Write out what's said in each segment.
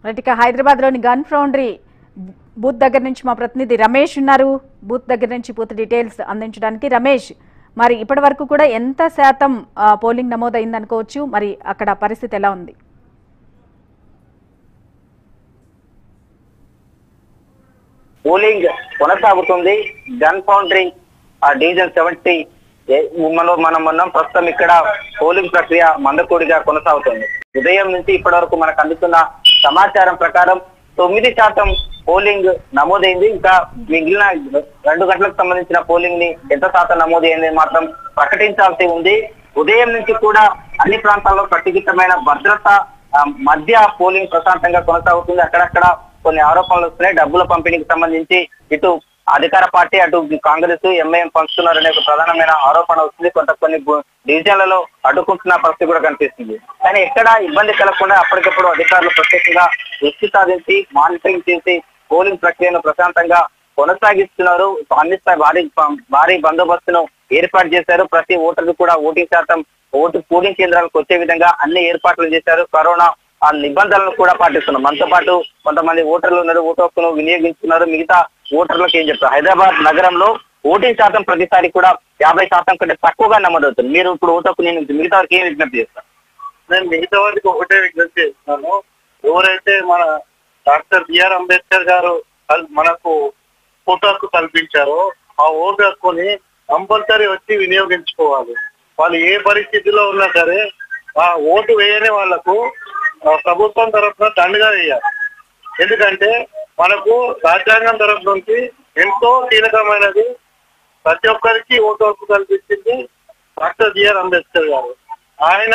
right ఇక హైదరాబాద్ లోని gun foundry booth దగ్గర నుంచి మా ప్రతినిధి రమేష్ ఉన్నారు బూత్ దగ్గర నుంచి పూర్తి డీటెయిల్స్ అందించడానికి రమేష్ మరి ఇప్పటి వరకు కూడా ఎంత శాతం ఆ, పోలింగ్ నమోదైంది అనుకోవచ్చు మరి అక్కడ పరిస్థితి ఎలా ఉంది పోలింగ్ కొనసాగుతుంది గన్ ఫౌండరీ ఆ డివిజన్ సెవెంటీ మనం మనం ఉన్నాం ప్రస్తుతం ఇక్కడ పోలింగ్ ప్రక్రియ మందకూడిగా కొనసాగుతుంది ఉదయం నుంచి ఇప్పటి వరకు మనకు అందుతున్న సమాచారం ప్రకారం తొమ్మిది శాతం పోలింగ్ నమోదైంది ఇంకా మిగిలిన రెండు గంటలకు సంబంధించిన పోలింగ్ ని ఎంత శాతం నమోదైంది మాత్రం ప్రకటించాల్సి ఉంది ఉదయం నుంచి కూడా అన్ని ప్రాంతాల్లో కట్టుదిట్టమైన భద్రత ఆ, మధ్య పోలింగ్ ప్రశాంతంగా కొనసాగుతుంది అక్కడక్కడ కొన్ని ఆరోపణలు వస్తున్నాయి డబ్బుల పంపిణీకి సంబంధించి ఇటు అధికార పార్టీ అటు కాంగ్రెస్ ఎంఐఎం పంచుతున్నారనే ఒక ప్రధానమైన ఆరోపణ వస్తుంది కొంత కొన్ని బు- డివిజన్లలో అడ్డుకుంటున్న పరిస్థితి కూడా కనిపిస్తుంది కానీ ఎక్కడ ఇబ్బంది కలగకుండా అప్పటికప్పుడు అధికారులు ప్రత్యేకంగా దృష్టి సాధించి మానిటరింగ్ చేసి పోలింగ్ ప్రక్రియను ప్రశాంతంగా కొనసాగిస్తున్నారు అన్ని స్థాయి భారీ భారీ బందోబస్తును ఏర్పాటు చేశారు ప్రతి ఓటర్లు కూడా ఓటింగ్ శాతం ఓటు పోలింగ్ కేంద్రాలకు వచ్చే విధంగా అన్ని ఏర్పాట్లు చేశారు కరోనా ఆ నిబంధనలను కూడా పాటిస్తున్నారు మనతో పాటు కొంతమంది ఓటర్లు ఉన్నారు ఓటు హక్కును వినియోగించుకున్నారు మిగతా ఓటర్లకు ఏం చెప్తారు హైదరాబాద్ నగరంలో ఓటింగ్ శాతం ప్రతిసారి కూడా యాభై శాతం కంటే తక్కువగా నమోదవుతుంది మీరు ఇప్పుడు ఓటు హక్కు నేను మిగతా వారికి ఏం విజ్ఞప్తి చేస్తారు నేను మిగతా వారికి ఒకటే విజ్ఞప్తి చేస్తున్నాను ఎవరైతే మన డాక్టర్ బిఆర్ అంబేద్కర్ గారు కల్- మనకు ఓటు హక్కు కల్పించారో ఆ ఓటు హక్కుని కంపల్సరీ వచ్చి వినియోగించుకోవాలి వాళ్ళు ఏ పరిస్థితిలో ఉన్నా సరే ఆ ఓటు వేయని వాళ్లకు ఆ ప్రభుత్వం తరఫున దండగా వేయాలి ఎందుకంటే మనకు రాజ్యాంగం తరఫు నుంచి ఎంతో కీలకమైనది ప్రతి ఒక్కరికి ఓటు హక్కు కల్పించింది డాక్టర్ బిఆర్ అంబేద్కర్ గారు ఆయన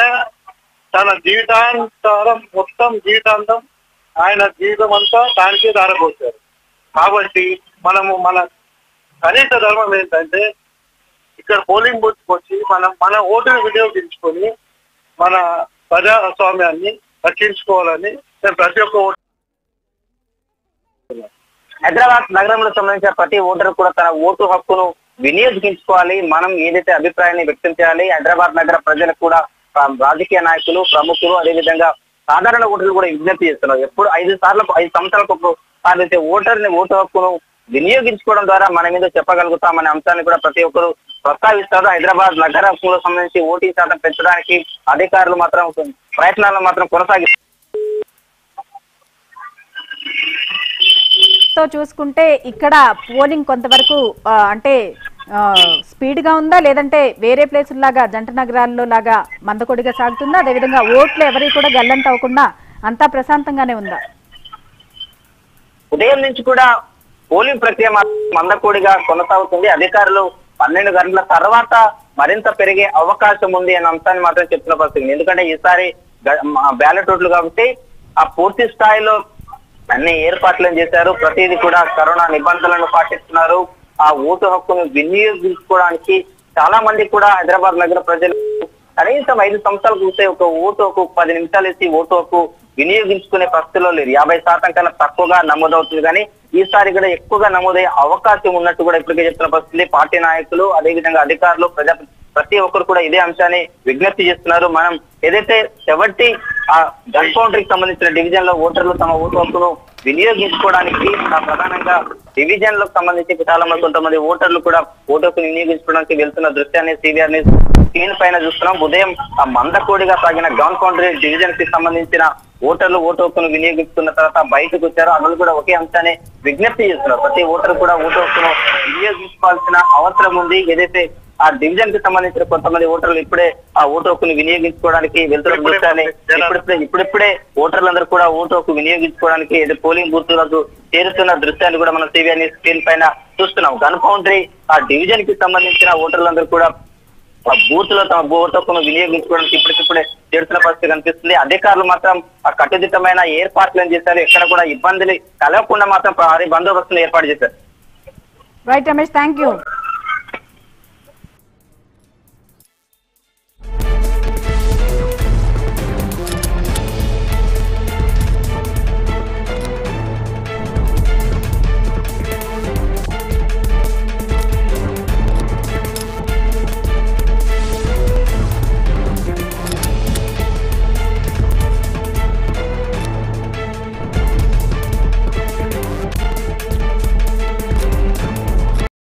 తన జీవితాంతరం మొత్తం జీవితాంతం ఆయన జీవితం అంతా దానికే దారపోశారు కాబట్టి మనము మన కనీస ధర్మం ఏంటంటే ఇక్కడ పోలింగ్ బూత్ వచ్చి మనం మన ఓటును వినియోగించుకొని మన ప్రజాస్వామ్యాన్ని రక్షించుకోవాలని నేను ప్రతి ఒక్క ఓటు హైదరాబాద్ నగరంలో సంబంధించిన ప్రతి ఓటరు కూడా తన ఓటు హక్కును వినియోగించుకోవాలి మనం ఏదైతే అభిప్రాయాన్ని వ్యక్తం చేయాలి హైదరాబాద్ నగర ప్రజలకు కూడా ఆ, రాజకీయ నాయకులు ప్రముఖులు అదేవిధంగా సాధారణ ఓటర్లు కూడా విజ్ఞప్తి చేస్తున్నారు ఎప్పుడు ఐదు సార్లు ఐదు సంవత్సరాలకు ఒకసారి అయితే ఓటర్ని ఓటు హక్కును వినియోగించుకోవడం ద్వారా మన మీద చెప్పగలుగుతామనే అంశాన్ని కూడా ప్రతి ఒక్కరు ప్రస్తావిస్తారు హైదరాబాద్ నగరంలో సంబంధించి ఓటింగ్ శాతం పెంచడానికి అధికారులు మాత్రం ప్రయత్నాలను మాత్రం కొనసాగిస్తారు తో చూసుకుంటే ఇక్కడ పోలింగ్ కొంతవరకు ఆ, అంటే స్పీడ్ గా ఉందా లేదంటే వేరే ప్లేసుల్లాగా జంట నగరాల్లో లాగా మందకొడిగా సాగుతుందా అదేవిధంగా ఓట్లు ఎవరి కూడా గల్లంత అవ్వకుండా అంతా ప్రశాంతంగానే ఉందా ఉదయం నుంచి కూడా పోలింగ్ ప్రక్రియ మాత్రం మందకోడిగా కొనసాగుతుంది అధికారులు పన్నెండు గంటల తర్వాత మరింత పెరిగే అవకాశం ఉంది అనే అంశాన్ని మాత్రం చెప్తున్న పరిస్థితి ఎందుకంటే ఈసారి బ్యాలెట్ ఓట్లు కాబట్టి ఆ పూర్తి స్థాయిలో అన్ని ఏర్పాట్లను చేశారు ప్రతిదీ కూడా కరోనా నిబంధనలను పాటిస్తున్నారు ఆ ఓటు హక్కును వినియోగించుకోవడానికి చాలా మంది కూడా హైదరాబాద్ నగర ప్రజలు కనీసం ఐదు సంవత్సరాలు చూస్తే ఒక ఓటు హక్కు పది నిమిషాలు ఇచ్చి ఓటు హక్కు వినియోగించుకునే పరిస్థితిలో లేదు యాభై శాతం కన్నా తక్కువగా నమోదవుతుంది కానీ ఈసారి కూడా ఎక్కువగా నమోదయ్యే అవకాశం ఉన్నట్టు కూడా ఇప్పటికే చెప్తున్న పరిస్థితి పార్టీ నాయకులు అదేవిధంగా అధికారులు ప్రజా ప్రతి ఒక్కరు కూడా ఇదే అంశాన్ని విజ్ఞప్తి చేస్తున్నారు మనం ఏదైతే సెవెంటీ ఆ గన్ కౌంటరీకి సంబంధించిన డివిజన్ లో ఓటర్లు తమ ఓటు హక్కును వినియోగించుకోవడానికి ఆ ప్రధానంగా డివిజన్ లకు సంబంధించి చాలా మంది కొంతమంది ఓటర్లు కూడా ఓటు హక్కును వినియోగించుకోవడానికి వెళ్తున్న దృశ్యాన్ని సిబిఆర్ ని స్క్రీన్ పైన చూస్తున్నాం ఉదయం ఆ మందకోడిగా సాగిన గన్ కౌంటరీ డివిజన్ కి సంబంధించిన ఓటర్లు ఓటు హక్కును వినియోగిస్తున్న తర్వాత బయటకు వచ్చారు అందులో కూడా ఒకే అంశాన్ని విజ్ఞప్తి చేస్తున్నారు ప్రతి ఓటరు కూడా ఓటు హక్కును వినియోగించుకోవాల్సిన అవసరం ఉంది ఏదైతే ఆ డివిజన్ కి సంబంధించిన కొంతమంది ఓటర్లు ఇప్పుడే ఆ ఓటు హక్కును వినియోగించుకోవడానికి వెళ్తున్న ఇప్పుడే దృశ్యాన్ని ఇప్పుడిప్పుడే ఇప్పుడిప్పుడే ఓటర్లందరూ కూడా ఓటు హక్కు వినియోగించుకోవడానికి ఏదో పోలింగ్ బూత్లకు చేరుతున్న దృశ్యాన్ని కూడా మనం సిబిఐ స్క్రీన్ పైన చూస్తున్నాం గన్ కౌంటరీ ఆ డివిజన్ కి సంబంధించిన ఓటర్లందరూ కూడా ఆ బూత్ లో తమ ఓటు హక్కును వినియోగించుకోవడానికి ఇప్పటికిప్పుడే చేరుతున్న పరిస్థితి కనిపిస్తుంది అధికారులు మాత్రం ఆ కట్టుదిట్టమైన ఏర్పాట్లను చేశారు ఎక్కడ కూడా ఇబ్బందులు కలగకుండా మాత్రం భారీ బందోబస్తును ఏర్పాటు చేశారు రైట్ రమేష్ థ్యాంక్ యూ